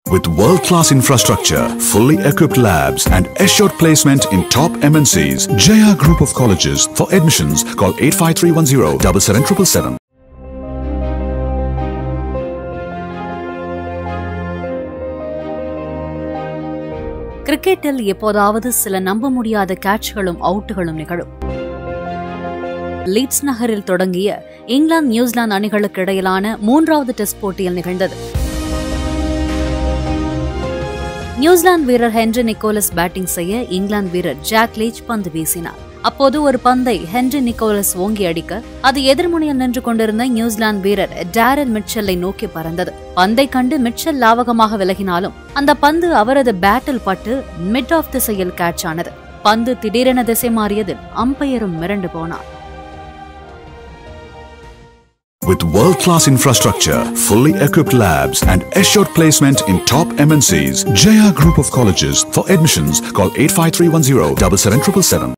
With world-class infrastructure, fully equipped labs and assured placement in top MNCs, Jaya Group of Colleges. For admissions, call 85310 77777. கிரிக்கெட்டில் எப்போதாவது சில நம்ப முடியாத கேட்ச்களும் அவுட்டுகளும் நிகழும் leads நகரில் தொடங்கிய இங்கிலாந்து நியூசிலாந்து அணிகளுக்கு இடையிலான மூன்றாவது டெஸ்ட் போட்டியில் நிகழ்ந்தது நியூசிலாந்து வீரர் ஹென்ரி நிக்கோலஸ் பேட்டிங் செய்ய இங்கிலாந்து வீரர் ஜாக் லீச் பந்து வீசினார் அப்போது ஒரு பந்தை ஹென்ரி நிக்கோலஸ் ஓங்கி அடிக்க அது எதிர்முனையில் நின்று கொண்டிருந்த நியூசிலாந்து வீரர் டேரல் மிட்செல்லை நோக்கி பறந்தது பந்தை கண்டு மிட்செல் லாவகமாக விலகினாலும் அந்த பந்து அவரது பேட்டில் பட்டு மிட் ஆஃப் திசையில் கேட்ச் ஆனது பந்து திடீரென திசை மாறியதில் அம்பையரும் மிரண்டு போனார் With world-class infrastructure, fully equipped labs and assured placement in top MNCs, Jaya Group of Colleges. For admissions, call 85310 77777.